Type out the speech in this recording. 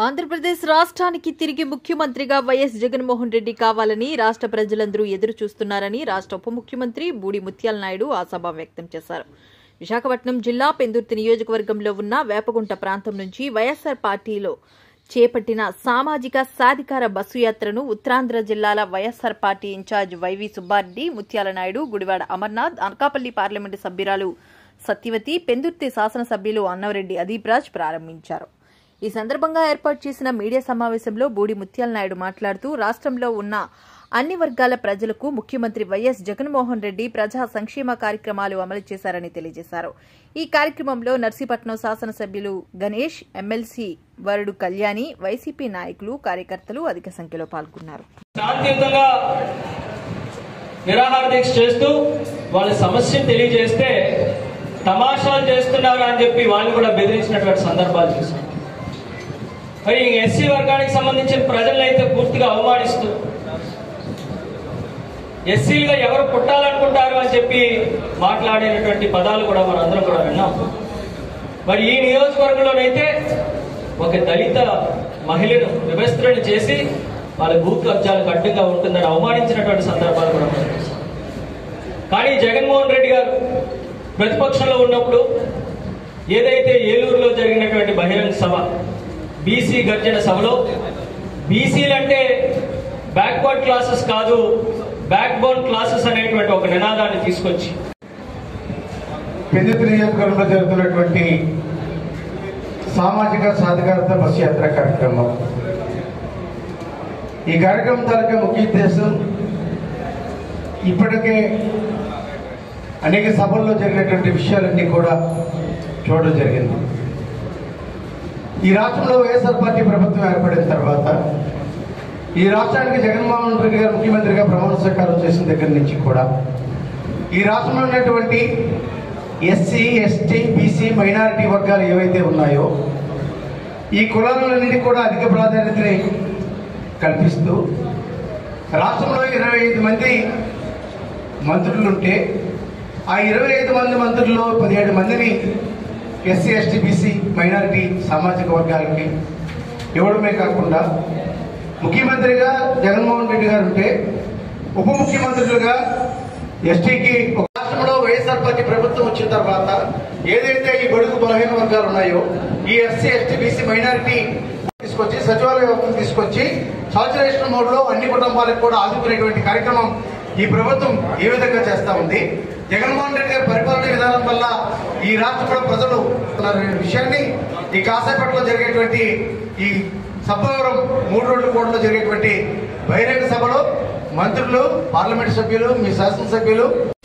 ఆంధ్రప్రదేశ్ రాష్ట్రానికి తిరిగి ముఖ్యమంత్రిగా వైఎస్ జగన్మోహన్ రెడ్డి కావాలని రాష్ట్ర ప్రజలందరూ ఎదురు చూస్తున్నారని రాష్ట్ర ఉప ముఖ్యమంత్రి బూడి ముత్యాల నాయుడు ఆశాభావం వ్యక్తం చేశారు విశాఖపట్నం జిల్లా పెందుర్తి నియోజకవర్గంలో ఉన్న వేపగుంట ప్రాంతం నుంచి వైఎస్సార్ పార్టీలో చేపట్టిన సామాజిక సాధికార బస్సు యాత్రను ఉత్తరాంధ్ర జిల్లాల YSR party in-charge YV Subba Reddy Mutyala Naidu Gudivada Amarnath Anakapalli parliament సభ్యురాలు సత్యవతి పెందుర్తి శాసనసభ్యులు అన్నవరెడ్డి అదీప్ రాజ్ ప్రారంభించారు ఈ సందర్భంగా ఏర్పాటు చేసిన మీడియా సమావేశంలో బూడి ముత్యాల నాయుడు మాట్లాడుతూ రాష్ట్రంలో ఉన్న అన్ని వర్గాల ప్రజలకు ముఖ్యమంత్రి వైఎస్ జగన్మోహన్ రెడ్డి ప్రజా సంక్షేమ కార్యక్రమాలు అమలు చేశారని తెలియజేశారు ఈ కార్యక్రమంలో నర్సీపట్నం శాసనసభ్యులు గణేష్ ఎమ్మెల్సీ వరుడు కళ్యాణి వైసీపీ నాయకులు కార్యకర్తలు అధిక సంఖ్యలో పాల్గొన్నారు శాంతియుతంగా నిరాహార దీక్ష చేస్తూ వాళ్ళ సమస్యను తెలియజేస్తే తమాషాలు చేస్తున్నారు అని చెప్పి వాళ్ళు కూడా బెదిరించినటువంటి సందర్భాలు చూసాం మరి ఎస్సీ వర్గానికి సంబంధించిన ప్రజలను అయితే పూర్తిగా అవమానిస్తూ ఎస్సీలుగా ఎవరు పుట్టాలనుకుంటారు అని చెప్పి మాట్లాడినటువంటి పదాలు కూడా మనం అందరం కూడా విన్నాం మరి ఈ నియోజకవర్గంలోనైతే ఒక దళిత మహిళను వివస్త్రను చేసి వాళ్ళ భూ కబ్జాలకు అడ్డంగా ఉంటుందని అవమానించినటువంటి సందర్భాలు కూడా మనం చూసాం. కానీ జగన్మోహన్ రెడ్డి గారు ప్రతిపక్షంలో ఉన్నప్పుడు ఏదైతే ఏలూరులో జరిగినటువంటి బహిరంగ సభ బీసీ గర్జన సభలో బీసీలు అంటే బ్యాక్వర్డ్ క్లాసెస్ కాదు బ్యాక్ బోన్ క్లాసెస్ అనేటువంటి ఒక నినాదాన్ని తీసుకొచ్చి పెందుతు నియోజకవర్గంలో జరుగుతున్నటువంటి సామాజిక సాధికారత బస్సు యాత్ర కార్యక్రమం ఈ కార్యక్రమం తాలూకా ముఖ్య ఉద్దేశం ఇప్పటికే అనేక సభల్లో జరిగినటువంటి విషయాలన్నీ కూడా చూడడం జరిగింది ఈ రాష్ట్రంలో వైఎస్ఆర్ పార్టీ ప్రభుత్వం ఏర్పడిన తర్వాత ఈ రాష్ట్రానికి జగన్మోహన్ రెడ్డి గారు ముఖ్యమంత్రిగా ప్రమాణ స్వీకారం చేసిన దగ్గర నుంచి కూడా ఈ రాష్ట్రంలో ఉన్నటువంటి ఎస్సీ ఎస్టీ బీసీ మైనారిటీ వర్గాలు ఏవైతే ఉన్నాయో ఈ కులాలన్నింటినీ కూడా అధిక ప్రాధాన్యతని కల్పిస్తూ రాష్ట్రంలో ఇరవై ఐదు మంది మంత్రులుంటే ఆ ఇరవై ఐదు మంది మంత్రుల్లో పదిహేడు మందిని ఎస్సీ ఎస్టీ బీసీ మైనారిటీ సామాజిక వర్గాలకి ఇవ్వడమే కాకుండా ముఖ్యమంత్రిగా జగన్మోహన్ రెడ్డి గారు ఉంటే ఉప ముఖ్యమంత్రులుగా ఎస్టీకి ఒక రాష్ట్రంలో వైఎస్ఆర్ పార్టీ ప్రభుత్వం వచ్చిన తర్వాత ఏదైతే ఈ బడుగు బలహీన వర్గాలు ఉన్నాయో ఈ ఎస్సీ ఎస్టీ బీసీ మైనారిటీ తీసుకొచ్చి సచివాలయ వ్యవస్థను తీసుకొచ్చి సాచురేషన్ మోడ్ లో అన్ని కుటుంబాలకు కూడా ఆదుకునేటువంటి కార్యక్రమం ఈ ప్రభుత్వం ఏ విధంగా చేస్తా ఉంది జగన్మోహన్ రెడ్డి గారి పరిపాలన విధానం వల్ల ఈ రాష్ట్రంలో ప్రజలు ఉన్నారనే విషయాన్ని ఈ కాసేపట్లో జరిగేటువంటి ఈ సభవరం మూడు రోజుల కోటలో జరిగేటువంటి బహిరంగ సభలో మంత్రులు పార్లమెంట్ సభ్యులు మీ శాసనసభ్యులు